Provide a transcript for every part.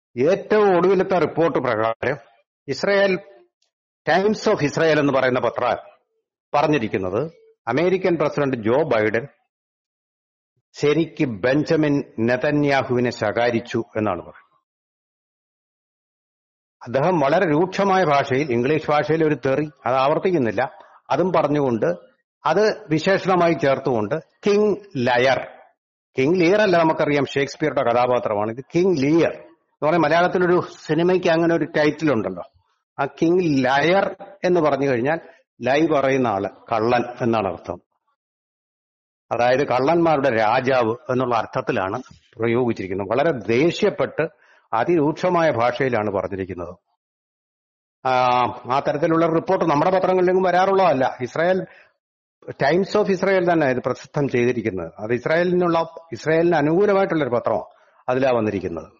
ഏറ്റവും ഒടുവിലത്തെ റിപ്പോർട്ട് പ്രകാരം ഇസ്രായേൽ ടൈംസ് ഓഫ് ഇസ്രായേൽ എന്ന് പറയുന്ന പത്രം പറഞ്ഞിരിക്കുന്നത് അമേരിക്കൻ പ്രസിഡന്റ് ജോ ബൈഡൻ ശരിക്ക് ബെഞ്ചമിൻ നെതന്യാഹുവിനെ ശകാരിച്ചു എന്നാണ് പറയുന്നത് അദ്ദേഹം വളരെ രൂക്ഷമായ ഭാഷയിൽ ഇംഗ്ലീഷ് ഭാഷയിൽ ഒരു തെറി അത് ആവർത്തിക്കുന്നില്ല അതും പറഞ്ഞുകൊണ്ട് അത് വിശേഷണമായി ചേർത്തുകൊണ്ട് കിങ് ലയർ കിങ് ലിയർ അല്ല നമുക്കറിയാം ഷേക്സ്പിയറുടെ കഥാപാത്രമാണ് ഇത് കിങ് ലിയർ എന്ന് പറഞ്ഞാൽ മലയാളത്തിലൊരു സിനിമയ്ക്ക് അങ്ങനെ ഒരു ടൈറ്റിൽ ഉണ്ടല്ലോ ആ കിങ് ലയർ എന്ന് പറഞ്ഞു കഴിഞ്ഞാൽ ലൈ പറയുന്ന ആള് കള്ളൻ എന്നാണ് അർത്ഥം അതായത് കള്ളന്മാരുടെ രാജാവ് എന്നുള്ള അർത്ഥത്തിലാണ് പ്രയോഗിച്ചിരിക്കുന്നത് വളരെ ദേഷ്യപ്പെട്ട് അതിരൂക്ഷമായ ഭാഷയിലാണ് പറഞ്ഞിരിക്കുന്നത് ആ ആ തരത്തിലുള്ള റിപ്പോർട്ട് നമ്മുടെ പത്രങ്ങളിലെങ്കിലും വരാറുള്ളതല്ല ഇസ്രായേൽ ടൈംസ് ഓഫ് ഇസ്രായേൽ തന്നെ ഇത് പ്രസിദ്ധം ചെയ്തിരിക്കുന്നത് അത് ഇസ്രായേലിനുള്ള ഇസ്രായേലിന് അനുകൂലമായിട്ടുള്ള ഒരു പത്രമാണ് അതിലാ വന്നിരിക്കുന്നത്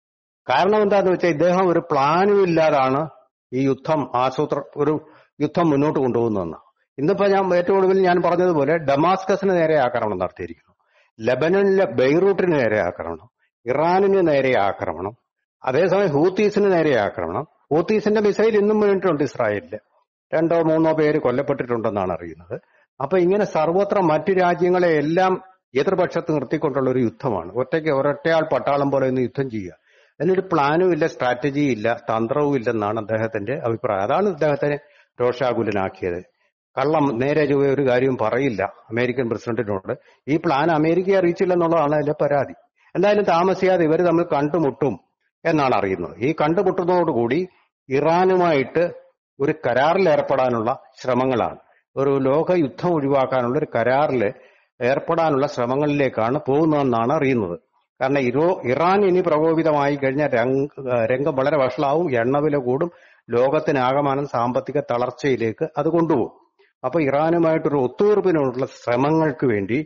കാരണം എന്താന്ന് വെച്ചാൽ ഇദ്ദേഹം ഒരു പ്ലാനും ഇല്ലാതാണ് ഈ യുദ്ധം ആസൂത്ര ഒരു യുദ്ധം മുന്നോട്ട് കൊണ്ടുപോകുന്നതെന്ന് ഇന്നിപ്പോ ഞാൻ ഏറ്റവും ഒടുവിൽ ഞാൻ പറഞ്ഞതുപോലെ ഡമാസ്കസിന് നേരെ ആക്രമണം നടത്തിയിരിക്കുന്നു ലബനനിലെ ബെയ്റൂട്ടിന് നേരെ ആക്രമണം ഇറാനിന് നേരെ ആക്രമണം അതേസമയം ഹൂത്തീസിന് നേരെ ആക്രമണം ഹൂത്തീസിന്റെ മിസൈൽ ഇന്നും വീണിട്ടുണ്ട് ഇസ്രായേലില് രണ്ടോ മൂന്നോ പേര് കൊല്ലപ്പെട്ടിട്ടുണ്ടെന്നാണ് അറിയുന്നത് അപ്പൊ ഇങ്ങനെ സർവത്ര മറ്റു രാജ്യങ്ങളെ എല്ലാം എതിർപക്ഷത്ത് നിർത്തിക്കൊണ്ടുള്ള ഒരു യുദ്ധമാണ് ഒറ്റയ്ക്ക് ഒരൊറ്റയാൾ പട്ടാളം പോലെ ഒന്ന് യുദ്ധം ചെയ്യുക അതിനൊരു പ്ലാനും ഇല്ല സ്ട്രാറ്റജിയും ഇല്ല തന്ത്രവും ഇല്ലെന്നാണ് അദ്ദേഹത്തിന്റെ അഭിപ്രായം അതാണ് അദ്ദേഹത്തിനെ രോഷാകുലനാക്കിയത് കള്ളം നേരെ ചൊവ്വേ ഒരു കാര്യവും പറയില്ല അമേരിക്കൻ പ്രസിഡന്റിനോട് ഈ പ്ലാൻ അമേരിക്കയെ അറിയിച്ചില്ലെന്നുള്ളതാണ് അതിന്റെ പരാതി എന്തായാലും താമസിയാതെ ഇവർ തമ്മിൽ കണ്ടുമുട്ടും എന്നാണ് അറിയുന്നത് ഈ കണ്ടുമുട്ടുന്നതോടുകൂടി ഇറാനുമായിട്ട് ഒരു കരാറിൽ ഏർപ്പെടാനുള്ള ശ്രമങ്ങളാണ് ഒരു ലോക യുദ്ധം ഒഴിവാക്കാനുള്ള ഒരു കരാറിൽ ഏർപ്പെടാനുള്ള ശ്രമങ്ങളിലേക്കാണ് പോകുന്നതെന്നാണ് അറിയുന്നത് കാരണം ഇറോ ഇറാൻ ഇനി പ്രകോപിതമായി കഴിഞ്ഞാൽ രംഗ രംഗം വളരെ വഷളാവും എണ്ണവില കൂടും ലോകത്തിനാകമാനം സാമ്പത്തിക തളർച്ചയിലേക്ക് അത് കൊണ്ടുപോകും അപ്പൊ ഇറാനുമായിട്ടൊരു ഒത്തുതീർപ്പിനുള്ള ശ്രമങ്ങൾക്ക് വേണ്ടി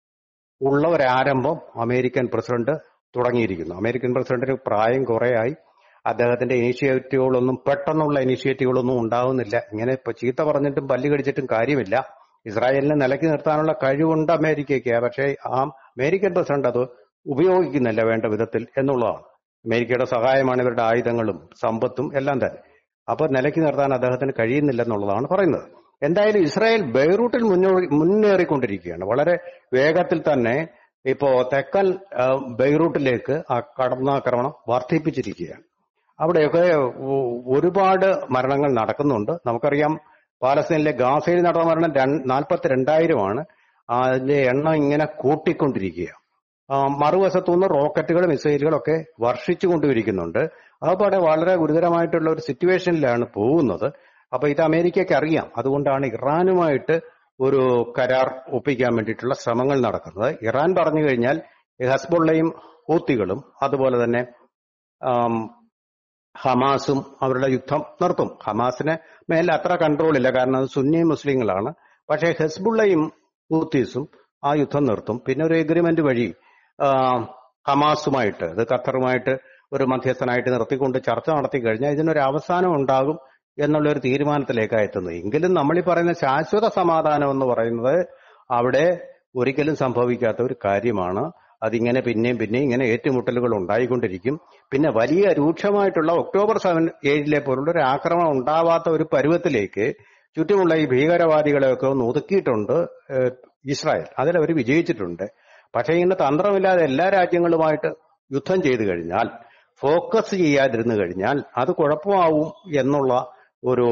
ഉള്ള ഒരാരംഭം അമേരിക്കൻ പ്രസിഡന്റ് തുടങ്ങിയിരിക്കുന്നു അമേരിക്കൻ പ്രസിഡന്റിന് പ്രായം കുറേയായി അദ്ദേഹത്തിന്റെ ഇനിഷ്യേറ്റീവുകളൊന്നും പെട്ടെന്നുള്ള ഇനിഷ്യേറ്റീവുകളൊന്നും ഉണ്ടാവുന്നില്ല ഇങ്ങനെ ഇപ്പൊ ചീത്ത പറഞ്ഞിട്ടും പല്ല് കടിച്ചിട്ടും കാര്യമില്ല ഇസ്രായേലിനെ നിലയ്ക്ക് നിർത്താനുള്ള കഴിവുണ്ട് അമേരിക്കയ്ക്ക് പക്ഷേ ആ അമേരിക്കൻ പ്രസിഡന്റ് അത് ഉപയോഗിക്കുന്നില്ല വേണ്ട വിധത്തിൽ എന്നുള്ളതാണ് അമേരിക്കയുടെ സഹായമാണ് ഇവരുടെ ആയുധങ്ങളും സമ്പത്തും എല്ലാം തന്നെ അപ്പൊ നിലയ്ക്ക് നിർത്താൻ അദ്ദേഹത്തിന് കഴിയുന്നില്ല എന്നുള്ളതാണ് പറയുന്നത് എന്തായാലും ഇസ്രായേൽ ബെയ്റൂട്ടിൽ മുന്നോടി മുന്നേറിക്കൊണ്ടിരിക്കുകയാണ് വളരെ വേഗത്തിൽ തന്നെ ഇപ്പോ തെക്കൻ ആ, ബെയ്റൂട്ടിലേക്ക് ആ കടന്നാക്രമണം വർദ്ധിപ്പിച്ചിരിക്കുകയാണ് അവിടെയൊക്കെ ഒ- ഒരുപാട് മരണങ്ങൾ നടക്കുന്നുണ്ട് നമുക്കറിയാം പാലസ്തീനിലെ ഗാസയിൽ നടന്ന മരണം നാൽപ്പത്തി രണ്ടായിരമാണ് അതിന്റെ എണ്ണം ഇങ്ങനെ കൂട്ടിക്കൊണ്ടിരിക്കുക ആ, മറുവശത്തുനിന്ന് റോക്കറ്റുകൾ മിസൈലുകളൊക്കെ വർഷിച്ചു കൊണ്ടിരിക്കുന്നുണ്ട് അതുപോലെ വളരെ ഗുരുതരമായിട്ടുള്ള ഒരു സിറ്റുവേഷനിലാണ് പോകുന്നത് അപ്പൊ ഇത് അമേരിക്കയ്ക്ക് അറിയാം അതുകൊണ്ടാണ് ഇറാനുമായിട്ട് ഒരു കരാർ ഒപ്പിക്കാൻ വേണ്ടിയിട്ടുള്ള ശ്രമങ്ങൾ നടക്കുന്നത് ഇറാൻ പറഞ്ഞു കഴിഞ്ഞാൽ ഈ ഹസ്ബുള്ളയും ഹൂത്തികളും അതുപോലെ തന്നെ ആം, ഹമാസും അവരുടെ യുദ്ധം നിർത്തും ഹമാസിന് മേൽ അത്ര കൺട്രോൾ ഇല്ല കാരണം അത് സുന്നി മുസ്ലിങ്ങളാണ് പക്ഷേ ഹെസ്ബുള്ളയും ഹൂത്തീസും ആ യുദ്ധം നിർത്തും പിന്നെ ഒരു എഗ്രിമെന്റ് വഴി ആ, ഹമാസുമായിട്ട് ഇത് ഖത്തറുമായിട്ട് ഒരു മധ്യസ്ഥനായിട്ട് നിർത്തിക്കൊണ്ട് ചർച്ച നടത്തി കഴിഞ്ഞാൽ ഇതിനൊരു അവസാനം ഉണ്ടാകും എന്നുള്ള ഒരു തീരുമാനത്തിലേക്കാണ് എത്തുന്നത് എങ്കിലും നമ്മൾ ഈ പറയുന്ന ശാശ്വത സമാധാനം എന്ന് പറയുന്നത് അവിടെ ഒരിക്കലും സംഭവിക്കാത്ത ഒരു കാര്യമാണ് അതിങ്ങനെ പിന്നെയും പിന്നെയും ഇങ്ങനെ ഏറ്റുമുട്ടലുകൾ ഉണ്ടായിക്കൊണ്ടിരിക്കും പിന്നെ വലിയ രൂക്ഷമായിട്ടുള്ള ഒക്ടോബർ സെവൻ ഏഴിലെ പോലുള്ള ഒരു ആക്രമണം ഉണ്ടാവാത്ത ഒരു പരുവത്തിലേക്ക് ചുറ്റുമുള്ള ഈ ഭീകരവാദികളെയൊക്കെ ഒന്ന് ഒതുക്കിയിട്ടുണ്ട് ഏഹ്, ഇസ്രായേൽ അതിലവർ വിജയിച്ചിട്ടുണ്ട് പക്ഷേ ഇങ്ങനെ തന്ത്രമില്ലാതെ എല്ലാ രാജ്യങ്ങളുമായിട്ട് യുദ്ധം ചെയ്തു കഴിഞ്ഞാൽ ഫോക്കസ് ചെയ്യാതിരുന്നു കഴിഞ്ഞാൽ അത് കുഴപ്പമാവും എന്നുള്ള ഒരു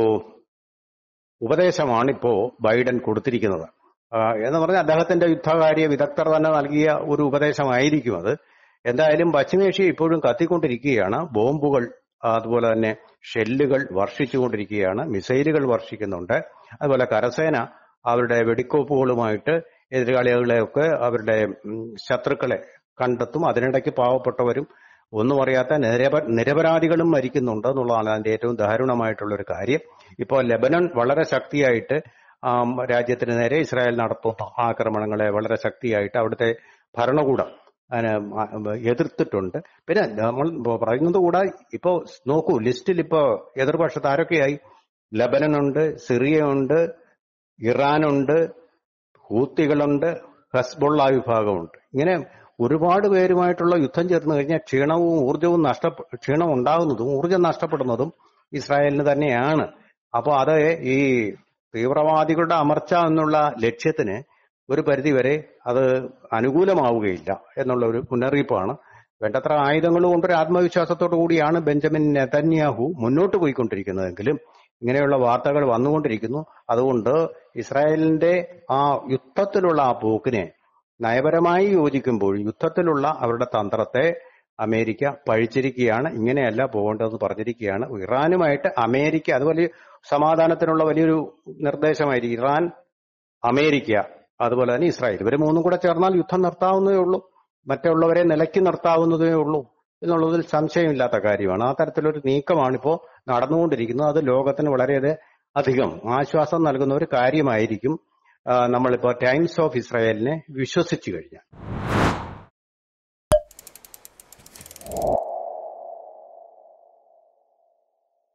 ഉപദേശമാണ് ഇപ്പോ ബൈഡൻ കൊടുത്തിരിക്കുന്നത് ആ, എന്ന് പറഞ്ഞാൽ അദ്ദേഹത്തിന്റെ യുദ്ധകാര്യ വിദഗ്ധർ തന്നെ നൽകിയ ഒരു ഉപദേശമായിരിക്കും അത് എന്തായാലും പശ്ചിമേഷ്യ ഇപ്പോഴും കത്തിക്കൊണ്ടിരിക്കുകയാണ് ബോംബുകൾ അതുപോലെ തന്നെ ഷെല്ലുകൾ വർഷിച്ചുകൊണ്ടിരിക്കുകയാണ് മിസൈലുകൾ വർഷിക്കുന്നുണ്ട് അതുപോലെ കരസേന അവരുടെ വെടിക്കോപ്പുകളുമായിട്ട് എതിരാളികളെയൊക്കെ അവരുടെ ഉം, ശത്രുക്കളെ കണ്ടെത്തും അതിനിടയ്ക്ക് പാവപ്പെട്ടവരും ഒന്നും അറിയാത്ത നിരപ നിരപരാധികളും മരിക്കുന്നുണ്ട് എന്നുള്ളതാണ് അതിന്റെ ഏറ്റവും ദാരുണമായിട്ടുള്ള ഒരു കാര്യം ഇപ്പോൾ ലെബനൻ വളരെ ശക്തിയായിട്ട് ആം, രാജ്യത്തിന് നേരെ ഇസ്രായേൽ നടത്തുന്ന ആക്രമണങ്ങളെ വളരെ ശക്തിയായിട്ട് അവിടുത്തെ ഭരണകൂടം അതിനെ മ- എതിർത്തിട്ടുണ്ട് പിന്നെ നമ്മൾ പറയുന്നത് കൂടെ ഇപ്പോ നോക്കൂ ലിസ്റ്റിൽ ഇപ്പോ എതിർപക്ഷത്ത് ആരൊക്കെയായി ലബനനുണ്ട് സിറിയയുണ്ട് ഇറാനുണ്ട് ഹൂത്തികളുണ്ട് ഹസ്ബുള്ള വിഭാഗമുണ്ട് ഇങ്ങനെ ഒരുപാട് പേരുമായിട്ടുള്ള യുദ്ധം ചേർന്ന് കഴിഞ്ഞാൽ ക്ഷീണവും ഊർജവും നഷ്ട ക്ഷീണം ഉണ്ടാകുന്നതും ഊർജം നഷ്ടപ്പെടുന്നതും ഇസ്രായേലിന് തന്നെയാണ് അപ്പൊ അത് ഈ തീവ്രവാദികളുടെ അമർച്ച എന്നുള്ള ലക്ഷ്യത്തിന് ഒരു പരിധിവരെ അത് അനുകൂലമാവുകയില്ല എന്നുള്ള ഒരു മുന്നറിയിപ്പാണ് വേണ്ടത്ര ആയുധങ്ങൾ കൊണ്ട് ഒരു ആത്മവിശ്വാസത്തോടു കൂടിയാണ് ബെഞ്ചമിൻ നെതന്യാഹു മുന്നോട്ട് പോയിക്കൊണ്ടിരിക്കുന്നതെങ്കിലും ഇങ്ങനെയുള്ള വാർത്തകൾ വന്നുകൊണ്ടിരിക്കുന്നു അതുകൊണ്ട് ഇസ്രായേലിന്റെ ആ യുദ്ധത്തിലുള്ള ആ പോക്കിനെ നയപരമായി യോജിക്കുമ്പോൾ യുദ്ധത്തിലുള്ള അവരുടെ തന്ത്രത്തെ അമേരിക്ക പഴിച്ചിരിക്കുകയാണ് ഇങ്ങനെയല്ല പോകേണ്ടതെന്ന് പറഞ്ഞിരിക്കുകയാണ് ഇറാനുമായിട്ട് അമേരിക്ക അത് വലിയ സമാധാനത്തിനുള്ള വലിയൊരു നിർദ്ദേശമായിരിക്കും ഇറാൻ അമേരിക്ക അതുപോലെ തന്നെ ഇസ്രായേൽ ഇവർ മൂന്നും കൂടെ ചേർന്നാൽ യുദ്ധം നിർത്താവുന്നതേ ഉള്ളൂ മറ്റുള്ളവരെ നിലയ്ക്ക് നിർത്താവുന്നതേ ഉള്ളൂ എന്നുള്ളതിൽ സംശയമില്ലാത്ത കാര്യമാണ് ആ തരത്തിലൊരു നീക്കമാണ് ഇപ്പോൾ നടന്നുകൊണ്ടിരിക്കുന്നത് അത് ലോകത്തിന് വളരെയധികം അധികം ആശ്വാസം നൽകുന്ന ഒരു കാര്യമായിരിക്കും ആ, നമ്മളിപ്പോ ടൈംസ് ഓഫ് ഇസ്രായേലിനെ വിശ്വസിച്ചു കഴിഞ്ഞാൽ